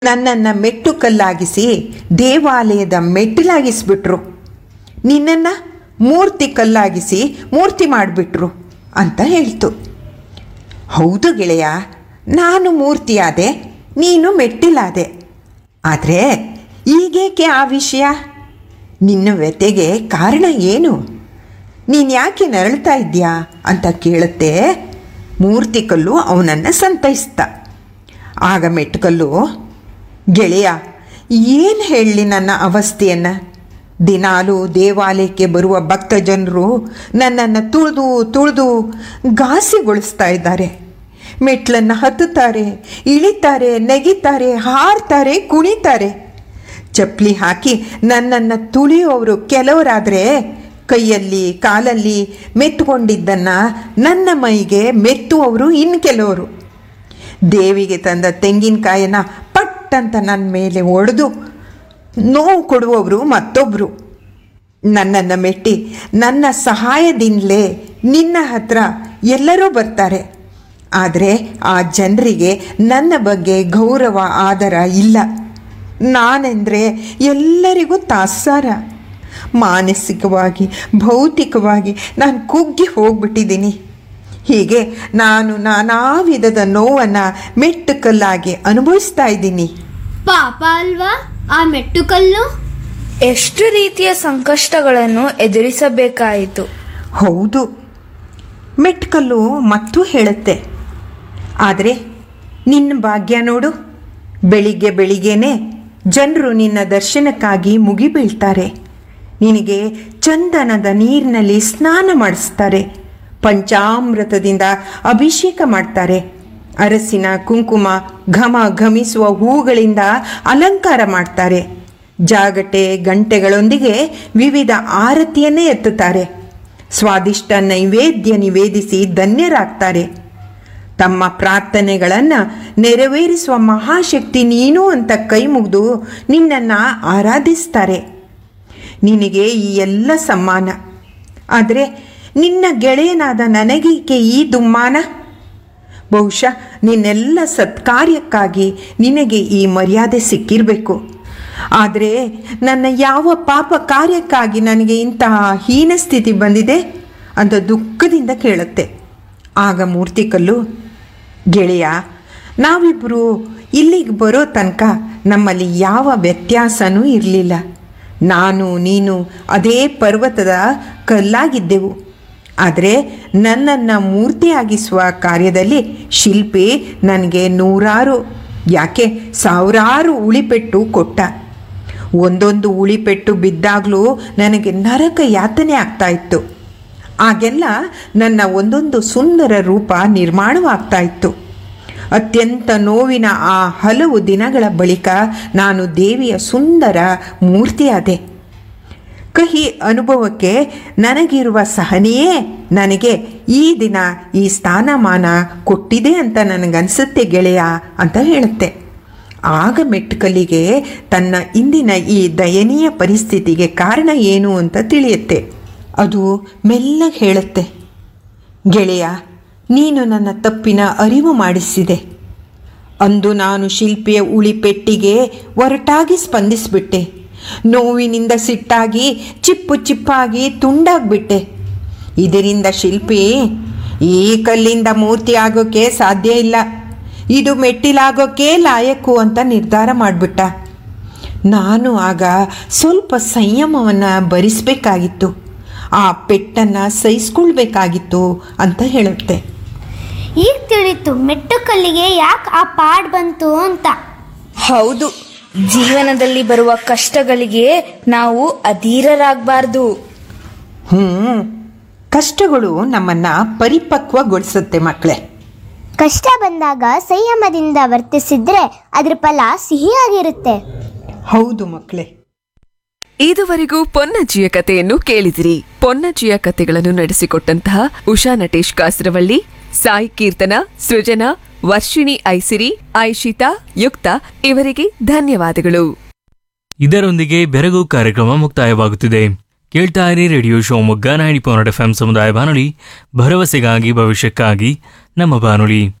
ನನ್ನನ್ನು ಮೆಟ್ಟು ಕಲ್ಲಾಗಿಸಿ ದೇವಾಲಯದ ಮೆಟ್ಟಿಲಾಗಿಸ್ಬಿಟ್ರು ನಿನ್ನನ್ನು ಮೂರ್ತಿ ಕಲ್ಲಾಗಿಸಿ ಮೂರ್ತಿ ಮಾಡಿಬಿಟ್ರು ಅಂತ ಹೇಳ್ತು ಹೌದು ಗೆಳೆಯ ನಾನು ಮೂರ್ತಿಯಾದೆ ನೀನು ಮೆಟ್ಟಿಲಾದೆ ಆದರೆ ಈಗೇಕೆ ಆ ವಿಷಯ ನಿನ್ನ ವ್ಯತೆಗೆ ಕಾರಣ ಏನು ನೀನು ಯಾಕೆ ನರಳ್ತಾ ಇದ್ದೀಯಾ ಅಂತ ಕೇಳುತ್ತೆ ಮೂರ್ತಿಕಲ್ಲು ಅವನನ್ನು ಸಂತೈಸ್ತ ಆಗ ಮೆಟ್ಟುಕಲ್ಲು ಗೆಳೆಯ ಏನು ಹೇಳಲಿ ನನ್ನ ಅವಸ್ಥೆಯನ್ನು ದಿನಾಲು ದೇವಾಲಯಕ್ಕೆ ಬರುವ ಭಕ್ತ ಜನರು ನನ್ನನ್ನು ತುಳಿದು ತುಳಿದು ಘಾಸಿಗೊಳಿಸ್ತಾ ಇದ್ದಾರೆ ಮೆಟ್ಲನ್ನು ಹತ್ತುತ್ತಾರೆ ಇಳಿತಾರೆ ನೆಗಿತಾರೆ ಹಾರ್ತಾರೆ ಕುಣಿತಾರೆ ಚಪ್ಪಲಿ ಹಾಕಿ ನನ್ನನ್ನು ತುಳಿಯೋರು ಕೆಲವರಾದರೆ ಕೈಯಲ್ಲಿ ಕಾಲಲ್ಲಿ ಮೆತ್ತುಕೊಂಡಿದ್ದನ್ನು ನನ್ನ ಮೈಗೆ ಮೆತ್ತುವವರು ಇನ್ನು ಕೆಲವರು ದೇವಿಗೆ ತಂದ ತೆಂಗಿನಕಾಯನ್ನ ಪಟ್ ಅಂತ ನನ್ನ ಮೇಲೆ ಒಡೆದು ನೋವು ಕೊಡುವವರು ಮತ್ತೊಬ್ಬರು ನನ್ನನ್ನು ಮೆಟ್ಟಿ ನನ್ನ ಸಹಾಯದಿಂದಲೇ ನಿನ್ನ ಹತ್ರ ಎಲ್ಲರೂ ಬರ್ತಾರೆ ಆದರೆ ಆ ಜನರಿಗೆ ನನ್ನ ಬಗ್ಗೆ ಗೌರವ ಆದರ ಇಲ್ಲ ನಾನೆಂದರೆ ಎಲ್ಲರಿಗೂ ತಾತ್ಸಾರ ಮಾನಸಿಕವಾಗಿ ಭೌತಿಕವಾಗಿ ನಾನು ಕುಗ್ಗಿ ಹೋಗ್ಬಿಟ್ಟಿದ್ದೀನಿ ಹೀಗೆ ನಾನು ನಾನಾ ವಿಧದ ನೋವನ್ನು ಮೆಟ್ಟುಕಲ್ಲಾಗಿ ಅನುಭವಿಸ್ತಾ ಇದ್ದೀನಿ ಪಾಪ ಅಲ್ವಾ ಆ ಮೆಟ್ಟುಕಲ್ಲು ಎಷ್ಟು ರೀತಿಯ ಸಂಕಷ್ಟಗಳನ್ನು ಎದುರಿಸಬೇಕಾಯಿತು ಹೌದು ಮೆಟ್ಕಲ್ಲು ಮತ್ತೂ ಹೇಳುತ್ತೆ ಆದರೆ ನಿನ್ನ ಭಾಗ್ಯ ನೋಡು ಬೆಳಿಗ್ಗೆ ಬೆಳಿಗ್ಗೆನೆ ಜನರು ನಿನ್ನ ದರ್ಶನಕ್ಕಾಗಿ ಮುಗಿಬೀಳ್ತಾರೆ ನಿನಗೆ ಚಂದನದ ನೀರಿನಲ್ಲಿ ಸ್ನಾನ ಮಾಡಿಸ್ತಾರೆ ಪಂಚಾಮೃತದಿಂದ ಅಭಿಷೇಕ ಮಾಡ್ತಾರೆ ಅರಸಿನ ಕುಂಕುಮ ಘಮ ಘಮಿಸುವ ಹೂಗಳಿಂದ ಅಲಂಕಾರ ಮಾಡ್ತಾರೆ ಜಾಗಟೆ ಗಂಟೆಗಳೊಂದಿಗೆ ವಿವಿಧ ಆರತಿಯನ್ನೇ ಎತ್ತುತ್ತಾರೆ ಸ್ವಾದಿಷ್ಟ ನೈವೇದ್ಯ ನಿವೇದಿಸಿ ಧನ್ಯರಾಗ್ತಾರೆ ತಮ್ಮ ಪ್ರಾರ್ಥನೆಗಳನ್ನು ನೆರವೇರಿಸುವ ಮಹಾಶಕ್ತಿ ನೀನು ಅಂತ ಕೈ ಮುಗಿದು ನಿನ್ನನ್ನು ಆರಾಧಿಸ್ತಾರೆ ನಿನಗೆ ಈ ಎಲ್ಲ ಸಮ್ಮಾನ ಆದರೆ ನಿನ್ನ ಗೆಳೆಯನಾದ ನನಗೇಕೆ ಈ ದುಮ್ಮಾನ ಬಹುಶಃ ನಿನ್ನೆಲ್ಲ ಸತ್ಕಾರ್ಯಕ್ಕಾಗಿ ನಿನಗೆ ಈ ಮರ್ಯಾದೆ ಸಿಕ್ಕಿರಬೇಕು ಆದರೆ ನನ್ನ ಯಾವ ಪಾಪ ಕಾರ್ಯಕ್ಕಾಗಿ ನನಗೆ ಇಂತಹ ಹೀನ ಸ್ಥಿತಿ ಬಂದಿದೆ ಅಂತ ದುಃಖದಿಂದ ಕೇಳುತ್ತೆ ಆಗ ಮೂರ್ತಿಕಲ್ಲು ಗೆಳೆಯ ನಾವಿಬ್ಬರು ಇಲ್ಲಿಗೆ ಬರೋ ತನಕ ನಮ್ಮಲ್ಲಿ ಯಾವ ವ್ಯತ್ಯಾಸನೂ ಇರಲಿಲ್ಲ ನಾನು ನೀನು ಅದೇ ಪರ್ವತದ ಕಲ್ಲಾಗಿದ್ದೆವು ಆದರೆ ನನ್ನನ್ನು ಮೂರ್ತಿಯಾಗಿಸುವ ಕಾರ್ಯದಲ್ಲಿ ಶಿಲ್ಪಿ ನನಗೆ ನೂರಾರು ಯಾಕೆ ಸಾವಿರಾರು ಉಳಿಪೆಟ್ಟು ಕೊಟ್ಟ ಒಂದೊಂದು ಉಳಿಪೆಟ್ಟು ಬಿದ್ದಾಗಲೂ ನನಗೆ ನರಕ ಯಾತನೆ ಆಗ್ತಾ ಇತ್ತು ಆಗೆಲ್ಲ ನನ್ನ ಒಂದೊಂದು ಸುಂದರ ರೂಪ ನಿರ್ಮಾಣವಾಗ್ತಾ ಇತ್ತು ಅತ್ಯಂತ ನೋವಿನ ಆ ಹಲವು ದಿನಗಳ ಬಳಿಕ ನಾನು ದೇವಿಯ ಸುಂದರ ಮೂರ್ತಿಯಾದೆ ಕಹಿ ಅನುಭವಕ್ಕೆ ನನಗಿರುವ ಸಹನೆಯೇ ನನಗೆ ಈ ದಿನ ಈ ಸ್ಥಾನಮಾನ ಕೊಟ್ಟಿದೆ ಅಂತ ನನಗನ್ಸುತ್ತೆ ಗೆಳೆಯ ಅಂತ ಹೇಳುತ್ತೆ ಆಗ ಮೆಟ್ಟುಕಲ್ಲಿಗೆ ತನ್ನ ಇಂದಿನ ಈ ದಯನೀಯ ಪರಿಸ್ಥಿತಿಗೆ ಕಾರಣ ಏನು ಅಂತ ತಿಳಿಯುತ್ತೆ ಅದು ಮೆಲ್ಲಗೆ ಹೇಳುತ್ತೆ ಗೆಳೆಯ ನೀನು ನನ್ನ ತಪ್ಪಿನ ಅರಿವು ಮಾಡಿಸಿದೆ ಅಂದು ನಾನು ಶಿಲ್ಪಿಯ ಉಳಿಪೆಟ್ಟಿಗೆ ಒರಟಾಗಿ ಸ್ಪಂದಿಸಿಬಿಟ್ಟೆ ನೋವಿನಿಂದ ಸಿಟ್ಟಾಗಿ ಚಿಪ್ಪು ಚಿಪ್ಪಾಗಿ ತುಂಡಾಗ್ಬಿಟ್ಟೆ ಇದರಿಂದ ಶಿಲ್ಪಿ ಈ ಕಲ್ಲಿಂದ ಮೂರ್ತಿ ಆಗೋಕ್ಕೆ ಸಾಧ್ಯ ಇಲ್ಲ ಇದು ಮೆಟ್ಟಿಲಾಗೋಕ್ಕೆ ಲಾಯಕ್ಕು ಅಂತ ನಿರ್ಧಾರ ಮಾಡಿಬಿಟ್ಟ ನಾನು ಆಗ ಸ್ವಲ್ಪ ಸಂಯಮವನ್ನು ಭರಿಸಬೇಕಾಗಿತ್ತು ಆ ಪೆಟ್ಟನ್ನು ಸಹಿಸ್ಕೊಳ್ಬೇಕಾಗಿತ್ತು ಅಂತ ಹೇಳುತ್ತೆ ಈಗ ತಿಳಿತು ಮೆಟ್ಟುಕಲ್ಲಿಗೆ ಯಾಕೆ ಆ ಪಾಡ್ ಬಂತು ಅಂತ ಹೌದು ಜೀವನದಲ್ಲಿ ಬರುವ ಕಷ್ಟಗಳಿಗೆ ನಾವು ಅಧೀರರಾಗಬಾರ್ದು ಹ್ಞೂ ಕಷ್ಟಗಳು ನಮ್ಮನ್ನು ಪರಿಪಕ್ವಗೊಳಿಸುತ್ತೆ ಮಕ್ಕಳೇ ಕಷ್ಟ ಬಂದಾಗ ಸಂಯಮದಿಂದ ವರ್ತಿಸಿದ್ರೆ ಅದ್ರ ಫಲ ಸಿಹಿಯಾಗಿರುತ್ತೆ ಹೌದು ಮಕ್ಕಳೇ ಇದುವರೆಗೂ ಪೊನ್ನಜ್ಜಿಯ ಕಥೆಯನ್ನು ಕೇಳಿದಿರಿ ಪೊನ್ನಜ್ಜಿಯ ಕಥೆಗಳನ್ನು ನಡೆಸಿಕೊಟ್ಟಂತಹ ಉಷಾ ನಟೇಶ್ ಕಾಸರವಳ್ಳಿ ಸಾಯಿ ಕೀರ್ತನ ಸೃಜನಾ ವರ್ಷಿಣಿ ಐಸಿರಿ ಐಶಿತಾ ಯುಕ್ತ ಇವರಿಗೆ ಧನ್ಯವಾದಗಳು ಇದರೊಂದಿಗೆ ಬೆರಗು ಕಾರ್ಯಕ್ರಮ ಮುಕ್ತಾಯವಾಗುತ್ತಿದೆ ಕೇಳ್ತಾ ಇರಿ radio Shivamogga ninety point F M ಸಮುದಾಯ ಬಾನುಲಿ ಭರವಸೆಗಾಗಿ ಭವಿಷ್ಯಕ್ಕಾಗಿ ನಮ್ಮ ಬಾನುಲಿ